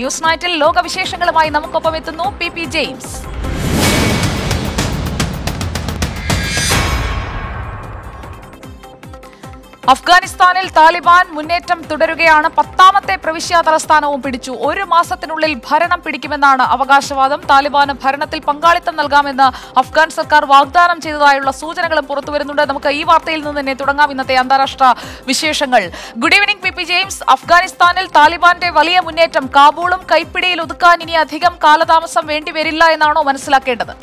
news നൈറ്റിൽ ലോകവിശേഷങ്ങളുമായി നമുക്കൊപ്പം എത്തുന്നു പി പി ജെയിംസ് അഫ്ഗാനിസ്ഥാനിൽ താലിബാൻ മുന്നേറ്റം തുടരുകയാണ് പത്താമത്തെ പ്രവിശ്യ തലസ്ഥാനവും പിടിച്ചു ഒരു മാസത്തിനുള്ളിൽ ഭരണം പിടിക്കുമെന്നാണ് അവകാശവാദം താലിബാന് ഭരണത്തിൽ പങ്കാളിത്തം നൽകാമെന്ന് അഫ്ഗാൻ സർക്കാർ വാഗ്ദാനം ചെയ്തതായുള്ള സൂചനകളും പുറത്തുവരുന്നുണ്ട് നമുക്ക് ഈ വാർത്തയിൽ നിന്ന് തന്നെ തുടങ്ങാം ഇന്നത്തെ അന്താരാഷ്ട്ര വിശേഷങ്ങൾ good evening P P James അഫ്ഗാനിസ്ഥാനിൽ താലിബാന്റെ വലിയ മുന്നേറ്റം കാബൂളും കൈപ്പിടിയിൽ ഒതുക്കാൻ ഇനി അധികം കാലതാമസം വേണ്ടിവരില്ല എന്നാണോ മനസ്സിലാക്കേണ്ടത്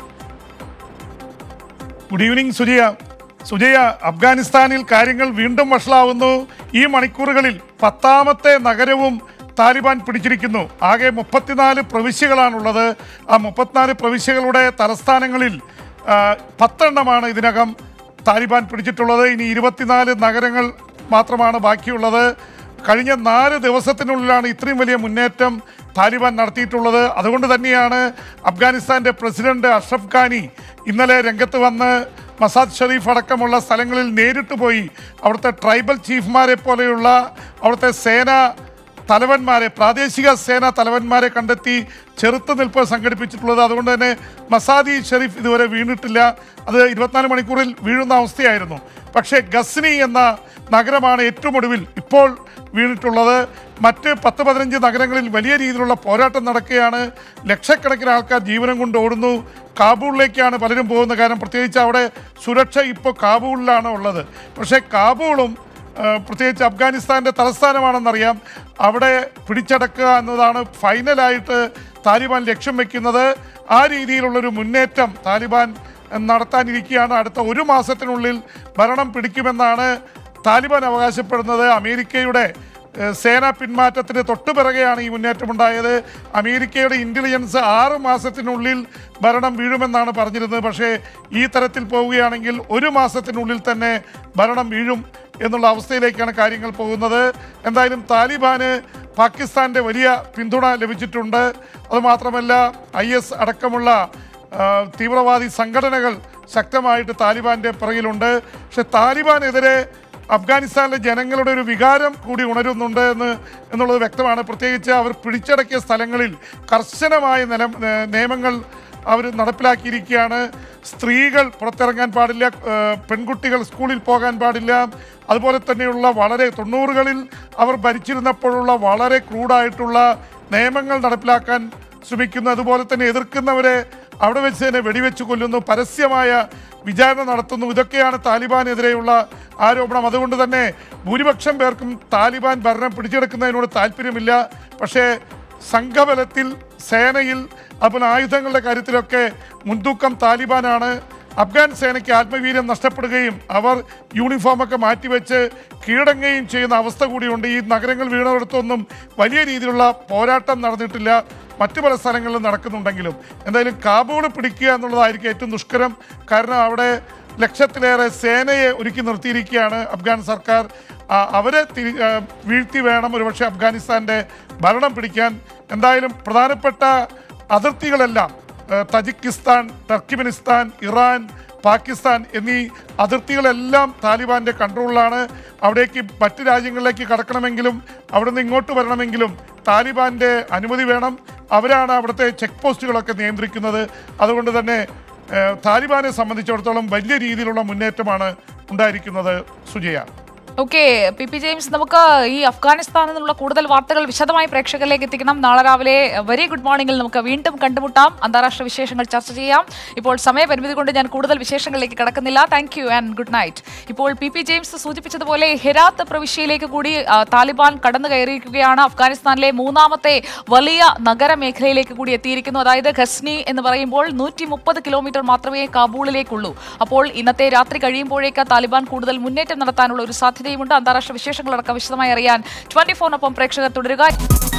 ഗുഡ് ഈവനിങ് സുജയ സുജയ അഫ്ഗാനിസ്ഥാനിൽ കാര്യങ്ങൾ വീണ്ടും വഷളാവുന്നു ഈ മണിക്കൂറുകളിൽ പത്താമത്തെ നഗരവും താലിബാൻ പിടിച്ചിരിക്കുന്നു ആകെ മുപ്പത്തിനാല് പ്രവിശ്യകളാണുള്ളത് ആ മുപ്പത്തിനാല് പ്രവിശ്യകളുടെ തലസ്ഥാനങ്ങളിൽ ആ, പത്തെണ്ണമാണ് ഇതിനകം താലിബാൻ പിടിച്ചിട്ടുള്ളത് ഇനി ഇരുപത്തിനാല് നഗരങ്ങൾ മാത്രമാണ് ബാക്കിയുള്ളത് കഴിഞ്ഞ നാല് ദിവസത്തിനുള്ളിലാണ് ഇത്രയും വലിയ മുന്നേറ്റം താലിബാൻ നടത്തിയിട്ടുള്ളത് അതുകൊണ്ട് തന്നെയാണ് അഫ്ഗാനിസ്ഥാന്റെ പ്രസിഡന്റ് അഷ്റഫ് ഖാനി ഇന്നലെ രംഗത്ത് വന്ന് മസാദ് ഷെരീഫ് അടക്കമുള്ള സ്ഥലങ്ങളിൽ നേരിട്ട് പോയി അവിടുത്തെ ട്രൈബൽ ചീഫ്മാരെ പോലെയുള്ള അവിടുത്തെ സേന തലവന്മാരെ പ്രാദേശിക സേന തലവന്മാരെ കണ്ടെത്തി ചെറുത്തുനിൽപ്പ് സംഘടിപ്പിച്ചിട്ടുള്ളത് അതുകൊണ്ട് തന്നെ മസാദി ഷെരീഫ് ഇതുവരെ വീണിട്ടില്ല അത് ഇരുപത്തിനാല് മണിക്കൂറിൽ വീഴുന്ന അവസ്ഥയായിരുന്നു പക്ഷേ ഗസ്നി എന്ന നഗരമാണ് ഏറ്റവും ഒടുവിൽ ഇപ്പോൾ വീണിട്ടുള്ളത് മറ്റ് പത്ത് പതിനഞ്ച് നഗരങ്ങളിൽ വലിയ രീതിയിലുള്ള പോരാട്ടം നടക്കുകയാണ് ലക്ഷക്കണക്കിന് ആൾക്കാർ ജീവനം കൊണ്ട് ഓടുന്നു കാബൂളിലേക്കാണ് പലരും പോകുന്നത് കാരണം പ്രത്യേകിച്ച് അവിടെ സുരക്ഷ ഇപ്പോൾ കാബൂളിലാണ് ഉള്ളത് പക്ഷേ കാബൂളും ആ, പ്രത്യേകിച്ച് അഫ്ഗാനിസ്ഥാൻ്റെ തലസ്ഥാനമാണെന്നറിയാം അവിടെ പിടിച്ചടക്കുക എന്നതാണ് ഫൈനലായിട്ട് താലിബാൻ ലക്ഷ്യം വെക്കുന്നത് ആ രീതിയിലുള്ളൊരു മുന്നേറ്റം താലിബാൻ നടത്താനിരിക്കുകയാണ് അടുത്ത ഒരു മാസത്തിനുള്ളിൽ ഭരണം പിടിക്കുമെന്നാണ് താലിബാൻ അവകാശപ്പെടുന്നത് അമേരിക്കയുടെ ഏഹ്, സേനാ പിന്മാറ്റത്തിന് തൊട്ടുപിറകെയാണ് ഈ മുന്നേറ്റമുണ്ടായത് അമേരിക്കയുടെ ഇൻ്റലിജൻസ് ആറ് മാസത്തിനുള്ളിൽ ഭരണം വീഴുമെന്നാണ് പറഞ്ഞിരുന്നത് പക്ഷേ ഈ തരത്തിൽ പോവുകയാണെങ്കിൽ ഒരു മാസത്തിനുള്ളിൽ തന്നെ ഭരണം വീഴും എന്നുള്ള അവസ്ഥയിലേക്കാണ് കാര്യങ്ങൾ പോകുന്നത് എന്തായാലും താലിബാന് പാകിസ്ഥാൻ്റെ വലിയ പിന്തുണ ലഭിച്ചിട്ടുണ്ട് അതുമാത്രമല്ല ഐ എസ് അടക്കമുള്ള ആ, തീവ്രവാദി സംഘടനകൾ ശക്തമായിട്ട് താലിബാന്റെ പിറകിലുണ്ട് പക്ഷെ താലിബാനെതിരെ അഫ്ഗാനിസ്ഥാനിലെ ജനങ്ങളുടെ ഒരു വികാരം കൂടി ഉണരുന്നുണ്ട് എന്ന് എന്നുള്ളത് വ്യക്തമാണ് പ്രത്യേകിച്ച് അവർ പിടിച്ചടക്കിയ സ്ഥലങ്ങളിൽ കർശനമായ നില ഏ, നിയമങ്ങൾ അവർ നടപ്പിലാക്കിയിരിക്കുകയാണ് സ്ത്രീകൾ പുറത്തിറങ്ങാൻ പാടില്ല ഏ, പെൺകുട്ടികൾ സ്കൂളിൽ പോകാൻ പാടില്ല അതുപോലെ തന്നെയുള്ള വളരെ തൊണ്ണൂറുകളിൽ അവർ ഭരിച്ചിരുന്നപ്പോഴുള്ള വളരെ ക്രൂഡായിട്ടുള്ള നിയമങ്ങൾ നടപ്പിലാക്കാൻ ശ്രമിക്കുന്നു അതുപോലെ തന്നെ എതിർക്കുന്നവരെ അവിടെ വെച്ച് തന്നെ വെടിവെച്ച് കൊല്ലുന്നു പരസ്യമായ വിചാരണ നടത്തുന്നു ഇതൊക്കെയാണ് താലിബാനെതിരെയുള്ള ആരോപണം അതുകൊണ്ട് തന്നെ ഭൂരിപക്ഷം പേർക്കും താലിബാൻ ഭരണം പിടിച്ചെടുക്കുന്നതിനോട് താല്പര്യമില്ല പക്ഷേ സംഘബലത്തിൽ സേനയിൽ അതുപോലെ ആയുധങ്ങളുടെ കാര്യത്തിലൊക്കെ മുൻതൂക്കം താലിബാനാണ് അഫ്ഗാൻ സേനയ്ക്ക് ആത്മവീര്യം നഷ്ടപ്പെടുകയും അവർ യൂണിഫോമൊക്കെ മാറ്റിവെച്ച് കീഴടങ്ങുകയും ചെയ്യുന്ന അവസ്ഥ കൂടിയുണ്ട് ഈ നഗരങ്ങൾ വീണിടത്തൊന്നും വലിയ രീതിയിലുള്ള പോരാട്ടം നടന്നിട്ടില്ല മറ്റു പല സ്ഥലങ്ങളിലും നടക്കുന്നുണ്ടെങ്കിലും എന്തായാലും കാബൂൾ പിടിക്കുക എന്നുള്ളതായിരിക്കും ഏറ്റവും ദുഷ്കരം കാരണം അവിടെ ലക്ഷത്തിലേറെ സേനയെ ഒരുക്കി നിർത്തിയിരിക്കുകയാണ് അഫ്ഗാൻ സർക്കാർ ആ, അവരെ തിരി ആ, വീഴ്ത്തി വേണം ഒരുപക്ഷെ അഫ്ഗാനിസ്ഥാൻ്റെ ഭരണം പിടിക്കാൻ എന്തായാലും പ്രധാനപ്പെട്ട അതിർത്തികളെല്ലാം ഏഹ് തജിക്കിസ്ഥാൻ ടർക്കിമിനിസ്ഥാൻ ഇറാൻ പാകിസ്ഥാൻ എന്നീ അതിർത്തികളെല്ലാം താലിബാന്റെ കൺട്രോളിലാണ് അവിടേക്ക് മറ്റ് രാജ്യങ്ങളിലേക്ക് കടക്കണമെങ്കിലും അവിടെ നിന്ന് ഇങ്ങോട്ട് വരണമെങ്കിലും താലിബാന്റെ അനുമതി വേണം അവരാണ് അവിടുത്തെ ചെക്ക് പോസ്റ്റുകളൊക്കെ നിയന്ത്രിക്കുന്നത് അതുകൊണ്ട് തന്നെ ഏഹ് താലിബാനെ സംബന്ധിച്ചിടത്തോളം വലിയ രീതിയിലുള്ള മുന്നേറ്റമാണ് ഉണ്ടായിരിക്കുന്നത് Sujaya okay P P James നമുക്ക് ഈ അഫ്ഗാനിസ്ഥാനിൽ നിന്നുള്ള കൂടുതൽ വാർത്തകൾ വിശദമായി പ്രേക്ഷകരിലേക്ക് എത്തിക്കണം നാളെ രാവിലെ വെരി ഗുഡ് മോർണിംഗിൽ നമുക്ക് വീണ്ടും കണ്ടുമുട്ടാം അന്താരാഷ്ട്ര വിശേഷങ്ങൾ ചർച്ച ചെയ്യാം ഇപ്പോൾ സമയപരിമിതി കൊണ്ട് ഞാൻ കൂടുതൽ വിശേഷങ്ങളിലേക്ക് കടക്കുന്നില്ല thank you and good night ഇപ്പോൾ പി പി ജെയിംസ് സൂചിപ്പിച്ചതുപോലെ ഹെരാത്ത് പ്രവിശ്യയിലേക്ക് കൂടി ആ, താലിബാൻ കടന്നു കയറിയിരിക്കുകയാണ് അഫ്ഗാനിസ്ഥാനിലെ മൂന്നാമത്തെ വലിയ നഗരമേഖലയിലേക്ക് കൂടി എത്തിയിരിക്കുന്നു അതായത് ഖസ്നി എന്ന് പറയുമ്പോൾ നൂറ്റി മുപ്പത് കിലോമീറ്റർ മാത്രമേ കാബൂളിലേക്കുള്ളൂ അപ്പോൾ ഇന്നത്തെ രാത്രി കഴിയുമ്പോഴേക്ക് താലിബാൻ കൂടുതൽ മുന്നേറ്റം നടത്താനുള്ള ഒരു സാധ്യതയുമുണ്ട് അന്താരാഷ്ട്ര വിശേഷങ്ങളടക്കം വിശദമായി അറിയാൻ ട്വന്റി ഫോറിനൊപ്പം പ്രേക്ഷകർ തുടരുക